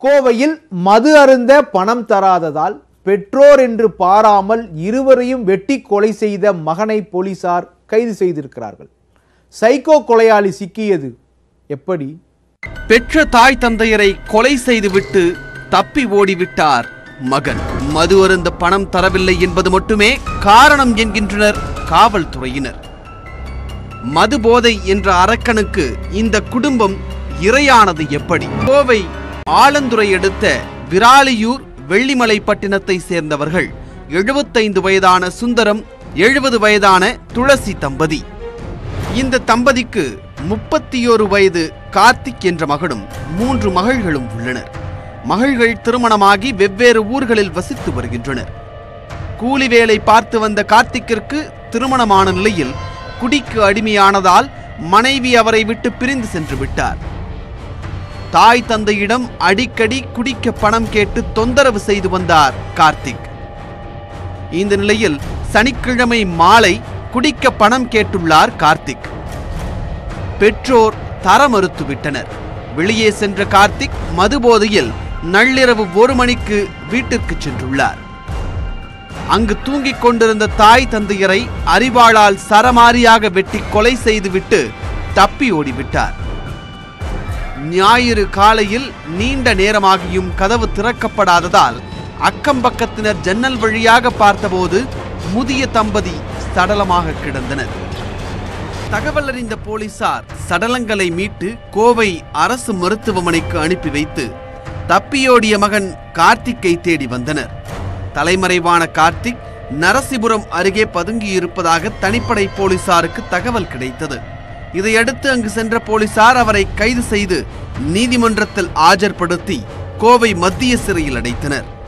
கோவையில் மது அருந்த பணம் தராததால் பெற்றோர் என்று பாராமல் இருவரையும் வெட்டி கொலை செய்த மகனை போலீசார் கைது செய்திருக்கிறார்கள் சைக்கோ கொலையாளி சிக்கியது எப்படி பெற்ற தாய் தந்தையரை கொலை செய்துவிட்டு தப்பி ஓடிவிட்டார் மகன் மது அருந்த பணம் தரவில்லை என்பது மட்டுமே காரணம் என்கின்றனர் காவல்துறையினர் மது போதை என்ற அரக்கனுக்கு இந்த குடும்பம் இரையானது எப்படி கோவை ஆலந்துறை அடுத்த விராலியூர் வெள்ளிமலைப்பட்டினத்தை சேர்ந்தவர்கள் எழுபத்தைந்து வயதான சுந்தரம் எழுபது வயதான துளசி தம்பதி இந்த தம்பதிக்கு முப்பத்தியோரு வயது கார்த்திக் என்ற மகனும் மூன்று மகள்களும் உள்ளனர் மகள்கள் திருமணமாகி வெவ்வேறு ஊர்களில் வசித்து வருகின்றனர் கூலி வேலை பார்த்து வந்த கார்த்திக்கிற்கு திருமணமான நிலையில் குடிக்கு அடிமையானதால் மனைவி அவரை விட்டு பிரிந்து சென்று விட்டார் தாய் தந்தையிடம் அடிக்கடி குடிக்க பணம் கேட்டு தொந்தரவு செய்து வந்தார் கார்த்திக் இந்த நிலையில் சனிக்கிழமை மாலை குடிக்க பணம் கேட்டுள்ளார் கார்த்திக் பெற்றோர் தர மறுத்துவிட்டனர் வெளியே சென்ற கார்த்திக் மதுபோதையில் நள்ளிரவு ஒரு மணிக்கு வீட்டிற்கு சென்றுள்ளார் அங்கு தூங்கிக் கொண்டிருந்த தாய் தந்தையரை அரிவாளால் சரமாரியாக வெட்டி கொலை செய்துவிட்டு தப்பி ஓடிவிட்டார் ஞாயிறு காலையில் நீண்ட நேரமாகியும் கதவு திறக்கப்படாததால் அக்கம் பக்கத்தினர் ஜன்னல் வழியாக பார்த்தபோது முதிய தம்பதி சடலமாக கிடந்தனர் தகவல் அறிந்த போலீசார் சடலங்களை மீட்டு கோவை அரசு மருத்துவமனைக்கு அனுப்பி வைத்து தப்பியோடிய மகன் கார்த்திக்கை தேடி வந்தனர் தலைமறைவான கார்த்திக் நரசிபுரம் அருகே பதுங்கியிருப்பதாக தனிப்படை போலீசாருக்கு தகவல் கிடைத்தது இதையடுத்து அங்கு சென்ற போலீசார் அவரை கைது செய்து நீதிமன்றத்தில் ஆஜர்படுத்தி கோவை மத்திய சிறையில் அடைத்தனர்